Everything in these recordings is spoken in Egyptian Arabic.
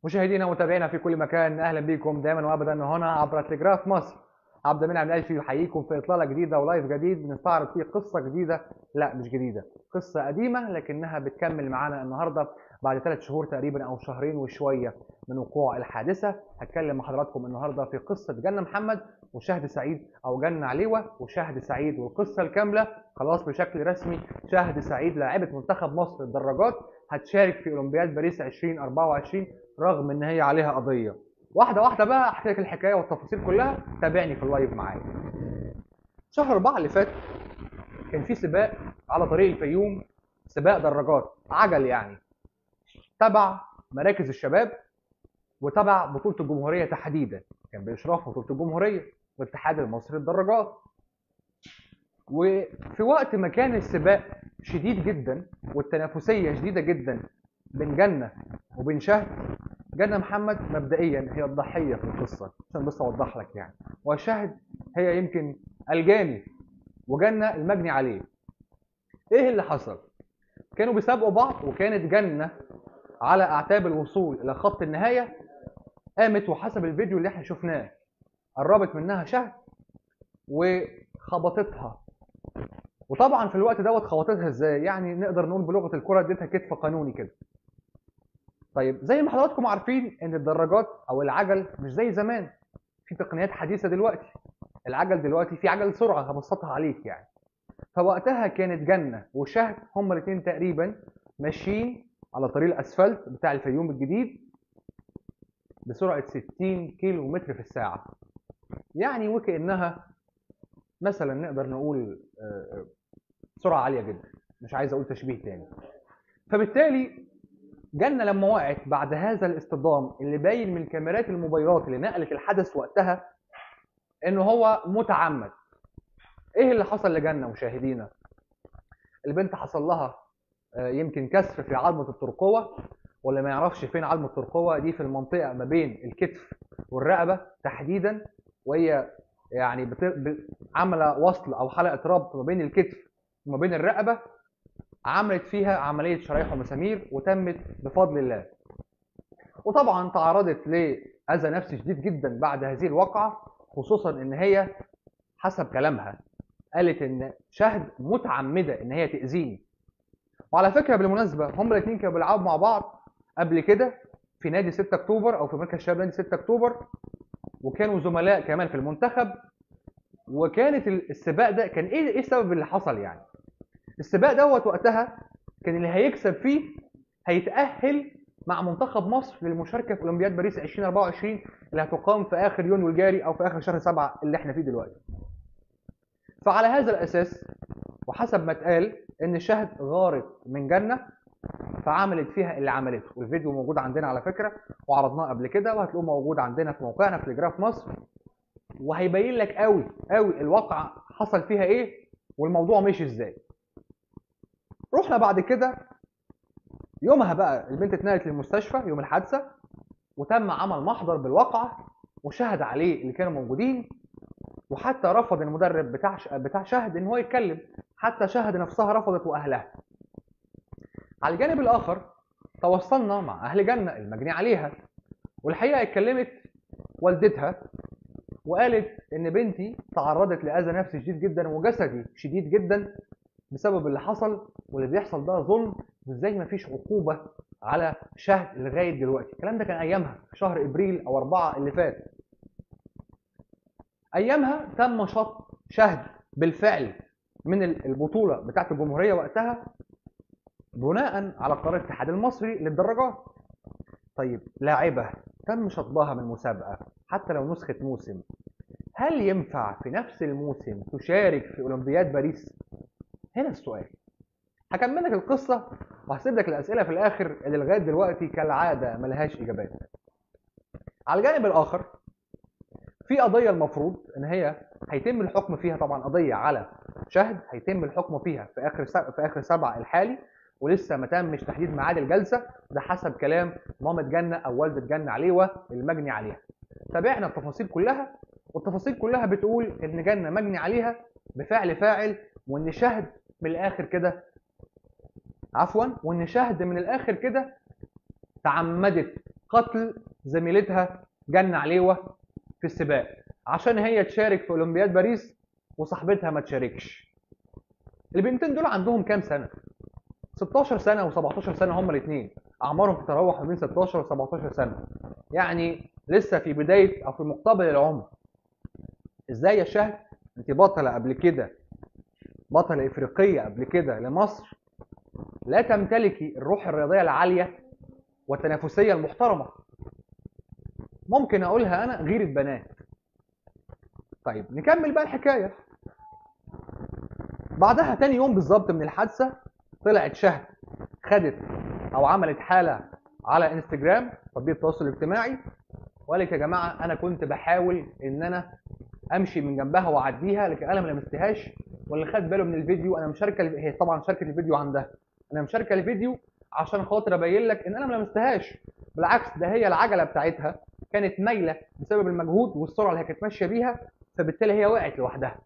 مشاهدينا ومتابعينا في كل مكان اهلا بكم دائما وابدا هنا عبر تلجراف مصر عبد المنعم الالفي يحييكم في اطلاله جديده ولايف جديد بنستعرض فيه قصه جديده لا مش جديده قصه قديمه لكنها بتكمل معانا النهارده بعد ثلاث شهور تقريبا او شهرين وشويه من وقوع الحادثه هتكلم مع حضراتكم النهارده في قصه جنه محمد وشهد سعيد او جنه عليوه وشهد سعيد والقصه الكامله خلاص بشكل رسمي شهد سعيد لاعبه منتخب مصر الدراجات هتشارك في اولمبياد باريس 2024 رغم ان هي عليها قضيه واحده واحده بقى احكي لك الحكايه والتفاصيل كلها تابعني في اللايف معايا شهر أربعة اللي فات كان في سباق على طريق الفيوم سباق دراجات عجل يعني تبع مراكز الشباب وتبع بطولة الجمهورية تحديدا كان بإشراف بطولة الجمهورية والاتحاد المصري للدراجات وفي وقت ما كان السباق شديد جدا والتنافسية شديدة جدا بين جنة وبين شهد جنة محمد مبدئيا هي الضحية في القصة عشان بس أوضح لك يعني وشهد هي يمكن الجاني وجنة المجني عليه ايه اللي حصل كانوا بيسابقوا بعض وكانت جنة على اعتاب الوصول الى خط النهاية قامت وحسب الفيديو اللي احنا شفناه قربت منها شهد وخبطتها وطبعا في الوقت دوت خبطتها ازاي يعني نقدر نقول بلغه الكره اديتها كتف قانوني كده طيب زي ما حضراتكم عارفين ان الدراجات او العجل مش زي زمان في تقنيات حديثه دلوقتي العجل دلوقتي في عجل سرعه هبسطها عليك يعني فوقتها كانت جنه وشهد هما الاثنين تقريبا ماشيين على طريق الاسفلت بتاع الفيوم الجديد بسرعه 60 كيلو متر في الساعه يعني وكانها مثلا نقدر نقول آه، سرعه عاليه جدا مش عايز اقول تشبيه تاني فبالتالي جنة لما وقعت بعد هذا الاصطدام اللي باين من كاميرات الموبايلات اللي نقلت الحدث وقتها انه هو متعمد ايه اللي حصل لجنة مشاهدينا البنت حصل لها آه، يمكن كسر في عظمة الترقوة واللي ما يعرفش فين عظمة الترقوة دي في المنطقة ما بين الكتف والرقبة تحديدا وهي يعني بت... ب... عاملة وصل أو حلقة ربط ما بين الكتف وما بين الرقبة عملت فيها عملية شرايح ومسامير وتمت بفضل الله وطبعا تعرضت لأذى نفسي شديد جدا بعد هذه الواقعة خصوصا ان هي حسب كلامها قالت ان شهد متعمدة ان هي تأذيني وعلى فكرة بالمناسبة هم الاثنين كانوا بيلعبوا مع بعض قبل كده في نادي 6 اكتوبر او في مركز شباب نادي 6 اكتوبر وكانوا زملاء كمان في المنتخب وكانت السباق ده كان ايه ايه السبب اللي حصل يعني السباق دوت وقتها كان اللي هيكسب فيه هيتأهل مع منتخب مصر للمشاركة في أولمبياد باريس 2024 اللي هتقام في آخر يونيو الجاري أو في آخر شهر سبعة اللي احنا فيه دلوقتي. فعلى هذا الأساس وحسب ما اتقال إن شهد غارت من جنة فعملت فيها اللي عملته والفيديو موجود عندنا على فكرة وعرضناه قبل كده وهتلاقوه موجود عندنا في موقعنا في تلجراف مصر وهيبين لك قوي قوي الواقع حصل فيها ايه والموضوع مشي ازاي رحنا بعد كده يومها بقى البنت اتنقلت للمستشفى يوم الحادثه وتم عمل محضر بالواقعه وشهد عليه اللي كانوا موجودين وحتى رفض المدرب بتاع بتاع شهد ان هو يتكلم حتى شهد نفسها رفضت واهلها على الجانب الاخر تواصلنا مع اهل جنه المجني عليها والحقيقه اتكلمت والدتها وقالت ان بنتي تعرضت لاذى نفسي شديد جدا وجسدي شديد جدا بسبب اللي حصل واللي بيحصل ده ظلم وازاي ما فيش عقوبه على شهد لغايه دلوقتي الكلام ده كان ايامها في شهر ابريل او أربعة اللي فات ايامها تم شط شهد بالفعل من البطوله بتاعه الجمهوريه وقتها بناء على قرار الاتحاد المصري للدراجات طيب لاعبه تم شطبها من مسابقه حتى لو نسخه موسم هل ينفع في نفس الموسم تشارك في اولمبياد باريس هنا السؤال هكمل لك القصه وهسيب لك الاسئله في الاخر اللي لغايه دلوقتي كالعاده ملهاش اجابات على الجانب الاخر في قضيه المفروض ان هي هيتم الحكم فيها طبعا قضيه على شهد هيتم الحكم فيها في اخر في اخر سبعه الحالي ولسه ما تمش تحديد ميعاد الجلسه ده حسب كلام مامة جنه او والده جنه عليوه المجني عليها تابعنا التفاصيل كلها والتفاصيل كلها بتقول ان جنه مجني عليها بفعل فاعل وان شهد من الاخر كده عفوا وان شهد من الاخر كده تعمدت قتل زميلتها جنة عليوة في السباق عشان هي تشارك في اولمبياد باريس وصاحبتها ما تشاركش البنتين دول عندهم كام سنه 16 سنه و17 سنه هما الاثنين اعمارهم تتراوح ما بين 16 و17 سنه يعني لسه في بدايه او في مقتبل العمر ازاي يا شهد انت بطله قبل كده بطله افريقيه قبل كده لمصر لا تمتلكي الروح الرياضيه العاليه والتنافسيه المحترمه ممكن اقولها انا غير بنات طيب نكمل بقى الحكايه بعدها تاني يوم بالظبط من الحادثه طلعت شهد خدت او عملت حاله على انستجرام تطبيق التواصل الاجتماعي وقالت يا جماعه انا كنت بحاول ان انا امشي من جنبها واعديها لكن انا ما لمستهاش واللي خد باله من الفيديو انا مشاركه هي طبعا شاركه الفيديو عندها انا مشاركه الفيديو عشان خاطر ابين لك ان انا ما لمستهاش بالعكس ده هي العجله بتاعتها كانت مايله بسبب المجهود والسرعه اللي هي كانت ماشيه بيها فبالتالي هي وقعت لوحدها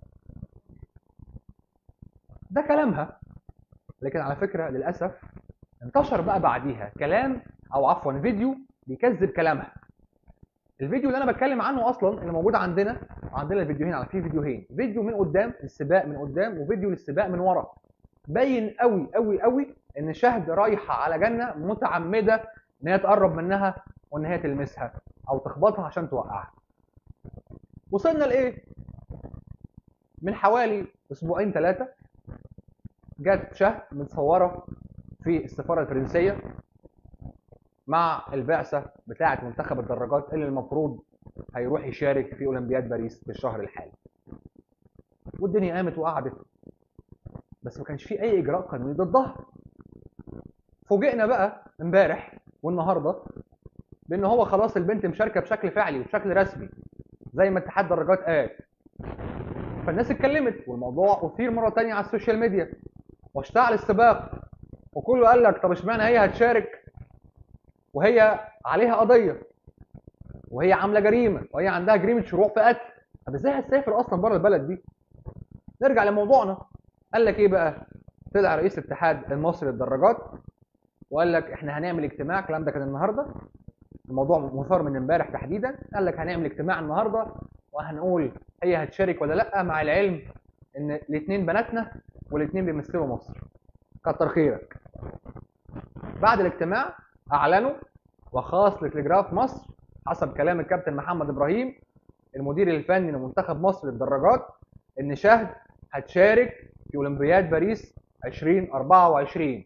ده كلامها لكن على فكره للاسف انتشر بقى بعديها كلام او عفوا فيديو بيكذب كلامها الفيديو اللي انا بتكلم عنه اصلا اللي موجود عندنا عندنا الفيديوهين على في فيديوهين فيديو من قدام للسباق من قدام وفيديو للسباق من ورا باين قوي قوي قوي ان شهد رايحه على جنه متعمده ان هي تقرب منها وان هي تلمسها او تخبطها عشان توقعها وصلنا لايه من حوالي اسبوعين ثلاثه جت شهد متصوره في السفاره الفرنسيه مع البعثه بتاعه منتخب الدراجات اللي المفروض هيروح يشارك في اولمبياد باريس في الشهر الحالي والدنيا قامت وقعدت بس ما كانش في اي اجراء قانوني ضدها فوجئنا بقى امبارح والنهارده بان هو خلاص البنت مشاركه بشكل فعلي وبشكل رسمي زي ما اتحاد الدراجات قال فالناس اتكلمت والموضوع اثير مره تانية على السوشيال ميديا واشتعل السباق وكله قال لك طب اشمعنى هي هتشارك وهي عليها قضيه وهي عامله جريمه وهي عندها جريمه شروع في قتل طب ازاي هتسافر اصلا بره البلد دي نرجع لموضوعنا قال لك ايه بقى طلع رئيس الاتحاد المصري للدراجات وقال لك احنا هنعمل اجتماع الكلام ده كان النهارده الموضوع مثار من امبارح تحديدا قال لك هنعمل اجتماع النهارده وهنقول هي هتشارك ولا لا مع العلم ان الاثنين بناتنا والاثنين بيمثلوا مصر كتر خيرك بعد الاجتماع اعلنوا وخاص لتلجراف مصر حسب كلام الكابتن محمد ابراهيم المدير الفني لمنتخب مصر للدراجات ان شهد هتشارك في اولمبياد باريس 2024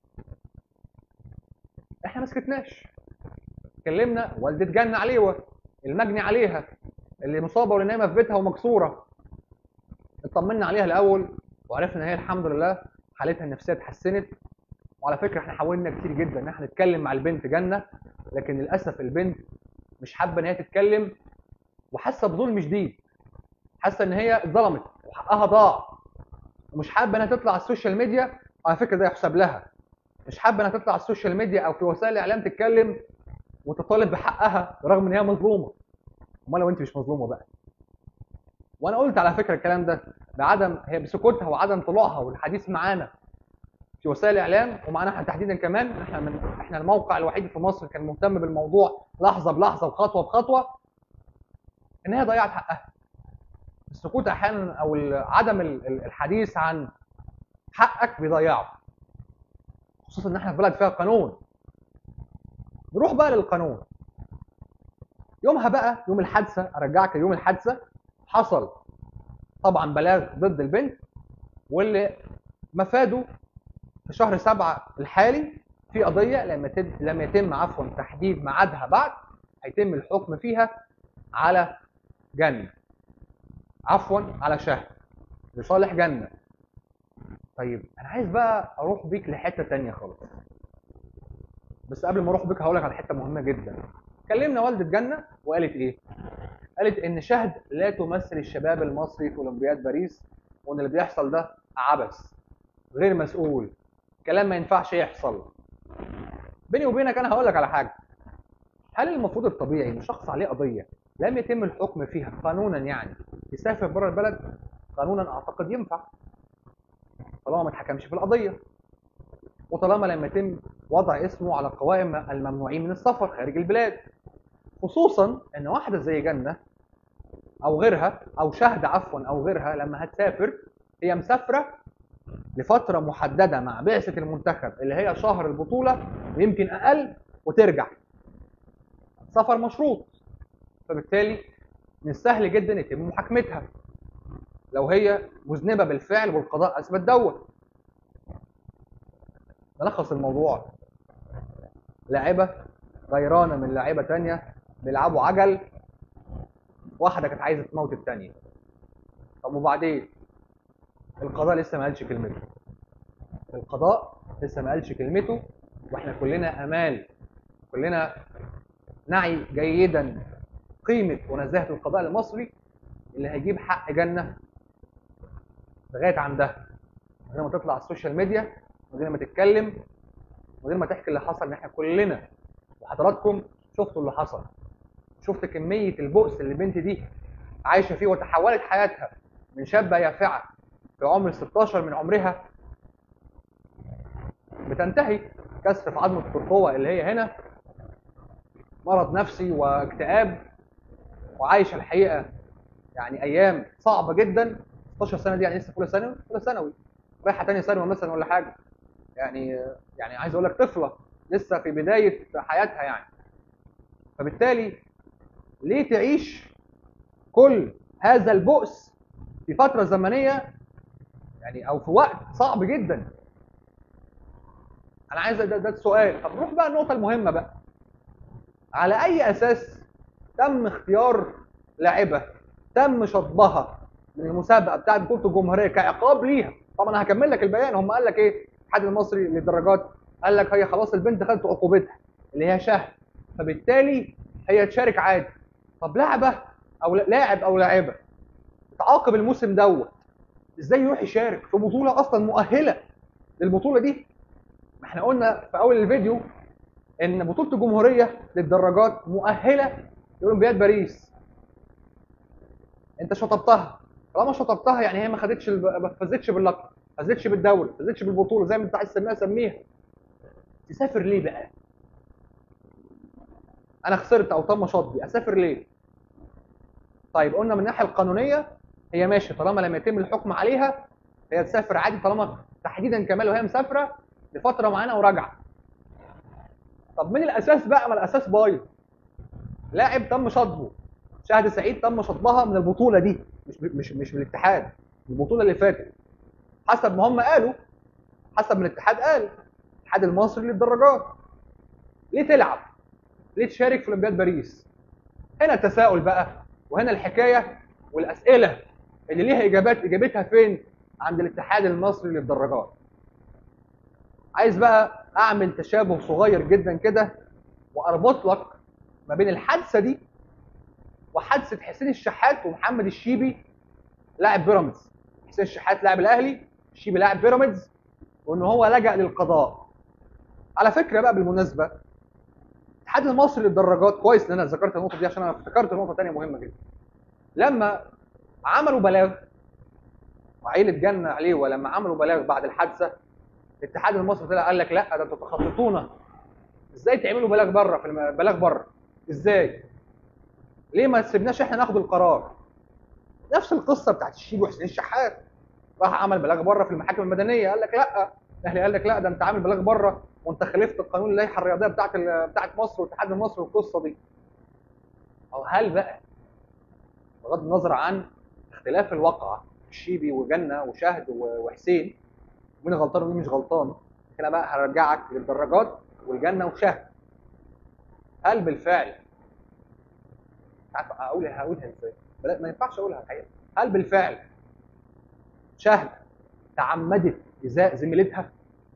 احنا ما سكتناش كلمنا والده جنة عليوه المجني عليها اللي مصابه واللي نايمه في بيتها ومكسوره اطمنا عليها الاول وعرفنا ان هي الحمد لله حالتها النفسيه اتحسنت وعلى فكره احنا حاولنا كتير جدا ان احنا نتكلم مع البنت جنه لكن للاسف البنت مش حابه ان هي تتكلم وحاسه بظلم شديد حاسه ان هي اتظلمت وحقها ضاع ومش حابه انها تطلع على السوشيال ميديا على فكره ده يحسب لها مش حابه انها تطلع على السوشيال ميديا او في وسائل الاعلام تتكلم وتطالب بحقها رغم ان هي مظلومه امال لو انت مش مظلومه بقى وانا قلت على فكره الكلام ده بعدم هي بسكوتها وعدم طلوعها والحديث معانا في وسائل الاعلام ومعانا احنا تحديدا كمان احنا من احنا الموقع الوحيد في مصر كان مهتم بالموضوع لحظه بلحظه وخطوه بخطوه ان هي ضيعت حقها السكوت احيانا او عدم الحديث عن حقك بيضيعه خصوصا ان احنا في بلد فيها قانون نروح بقى للقانون يومها بقى يوم الحادثه ارجعك ليوم الحادثه حصل طبعا بلاغ ضد البنت واللي مفاده في شهر سبعة الحالي في قضية لم يتم لم يتم عفوا تحديد ميعادها بعد هيتم الحكم فيها على جنة عفوا على شهر لصالح جنة طيب انا عايز بقى اروح بيك لحتة تانية خالص بس قبل ما اروح بيك هقول لك على حتة مهمة جدا كلمنا والدة جنة وقالت ايه قالت ان شهد لا تمثل الشباب المصري في اولمبياد باريس وان اللي بيحصل ده عبث غير مسؤول كلام ما ينفعش يحصل بيني وبينك انا هقول لك على حاجه هل المفروض الطبيعي ان شخص عليه قضيه لم يتم الحكم فيها قانونا يعني يسافر بره البلد قانونا اعتقد ينفع طالما ما اتحكمش في القضيه وطالما لم يتم وضع اسمه على قوائم الممنوعين من السفر خارج البلاد خصوصا ان واحده زي جنه او غيرها او شهد عفوا او غيرها لما هتسافر هي مسافره لفتره محدده مع بعثه المنتخب اللي هي شهر البطوله ويمكن اقل وترجع سفر مشروط فبالتالي من السهل جدا يتم محاكمتها لو هي مذنبه بالفعل والقضاء اثبت دوت نلخص الموضوع لاعبه غيرانه من لاعبه تانية بيلعبوا عجل واحده كانت عايزه تموت الثانيه طب وبعدين القضاء لسه ما قالش كلمته القضاء لسه ما قالش كلمته واحنا كلنا امال كلنا نعي جيدا قيمه ونزاهه القضاء المصري اللي هيجيب حق جنه لغايه عندها من غير ما تطلع على السوشيال ميديا من غير ما تتكلم من غير ما تحكي اللي حصل ان احنا كلنا وحضراتكم شفتوا اللي حصل شفت كميه البؤس اللي البنت دي عايشه فيه وتحولت حياتها من شابه يافعه في عمر 16 من عمرها بتنتهي كسر في عظمه الترقوه اللي هي هنا مرض نفسي واكتئاب وعايشه الحقيقه يعني ايام صعبه جدا 16 سنه دي يعني لسه في اولى ثانوي اولى ثانوي رايحه ثانيه ثانوي مثلا ولا حاجه يعني يعني عايز اقول لك طفله لسه في بدايه حياتها يعني فبالتالي ليه تعيش كل هذا البؤس في فتره زمنيه يعني او في وقت صعب جدا انا عايز ده, ده السؤال طب نروح بقى النقطه المهمه بقى على اي اساس تم اختيار لاعبه تم شطبها من المسابقه بتاعت بطوله الجمهوريه كعقاب ليها طبعا انا هكمل لك البيان هم قال لك ايه الاتحاد المصري للدرجات قال لك هي خلاص البنت خدت عقوبتها اللي هي شهر فبالتالي هي تشارك عادي طب لعبه او لاعب او لاعبه تعاقب الموسم دوت ازاي يروح يشارك في بطوله اصلا مؤهله للبطوله دي ما احنا قلنا في اول الفيديو ان بطوله الجمهوريه للدراجات مؤهله لاولمبياد باريس انت شطبتها طالما شطبتها يعني هي ما خدتش الب... ما فازتش باللقب ما فازتش بالدوري ما فازتش بالبطوله زي ما انت عايز تسميها سميها تسافر ليه بقى انا خسرت او تم شطبي اسافر ليه طيب قلنا من الناحيه القانونيه هي ماشي طالما لم يتم الحكم عليها هي تسافر عادي طالما تحديدا كمان وهي مسافره لفتره معينه وراجعه طب من الاساس بقى ما الاساس بايظ لاعب تم شطبه شهد سعيد تم شطبها من البطوله دي مش مش مش من الاتحاد البطوله اللي فاتت حسب ما هم قالوا حسب ما الاتحاد قال الاتحاد المصري للدراجات ليه تلعب ليه تشارك في اولمبياد باريس هنا التساؤل بقى وهنا الحكايه والاسئله اللي ليها اجابات اجابتها فين عند الاتحاد المصري للدراجات عايز بقى اعمل تشابه صغير جدا كده واربط لك ما بين الحادثه دي وحادثه حسين الشحات ومحمد الشيبي لاعب بيراميدز حسين الشحات لاعب الاهلي الشيبي لاعب بيراميدز وان هو لجأ للقضاء على فكره بقى بالمناسبه الاتحاد المصري للدراجات كويس ان انا ذكرت النقطه دي عشان انا افتكرت نقطه ثانيه مهمه جدا لما عملوا بلاغ وعيلة جنة عليه ولما عملوا بلاغ بعد الحادثه الاتحاد المصري طلع قال لك لا ده انتوا تخططونا ازاي تعملوا بلاغ بره في الم... بلاغ بره ازاي ليه ما سيبناش احنا ناخد القرار نفس القصه بتاعت الشيبي وحسين الشحات راح عمل بلاغ بره في المحاكم المدنيه قال لك لا الاهلي قال لك لا ده انت عامل بلاغ بره وانت خالفت القانون اللائحه الرياضيه بتاعت ال... بتاعت مصر والاتحاد المصري والقصه دي او هل بقى بغض النظر عن اختلاف الواقع الشيبي وجنه وشهد وحسين مين غلطان ومين مش غلطان هنا بقى هرجعك للدراجات والجنه وشهد هل بالفعل عارف اقول هقولها ازاي ما ينفعش اقولها الحقيقه هل بالفعل شهد تعمدت ايذاء زميلتها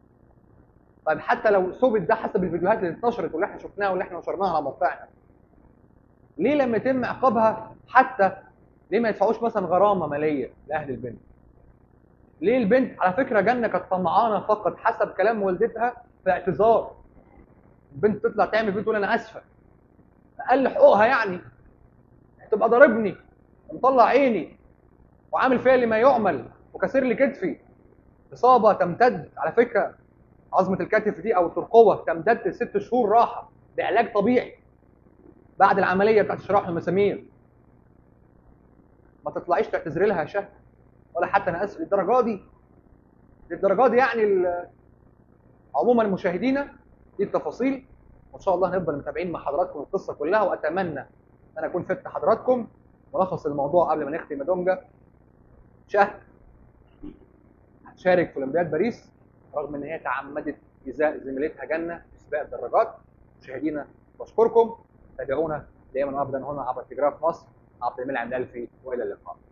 طيب حتى لو ثبت ده حسب الفيديوهات اللي اتنشرت واللي احنا شفناها واللي احنا نشرناها على موقعنا ليه لما يتم عقابها حتى ليه ما يدفعوش مثلا غرامه ماليه لاهل البنت ليه البنت على فكره جنه كانت طمعانه فقط حسب كلام والدتها في اعتذار البنت تطلع تعمل فيديو تقول انا اسفه اقل حقوقها يعني تبقى ضاربني ومطلع عيني وعامل فيا اللي ما يعمل وكسر لي كتفي اصابه تمتد على فكره عظمه الكتف دي او الترقوه تمتد ست شهور راحه بعلاج طبيعي بعد العمليه بتاعت شراح المسامير ما تطلعيش تعتذري لها يا شهد ولا حتى انا اسف للدرجه دي للدرجه دي يعني ال- عموما مشاهدينا دي التفاصيل وان شاء الله هنفضل متابعين مع حضراتكم القصه كلها واتمنى ان انا اكون فدت حضراتكم ملخص الموضوع قبل ما نختم يا دونجا شهد هتشارك في اولمبياد باريس رغم ان هي تعمدت ايذاء زميلتها جنه في سباق الدراجات مشاهدينا بشكركم تابعونا دائما وابدا هنا عبر تلجراف مصر عبد المنعم الالفي والى اللقاء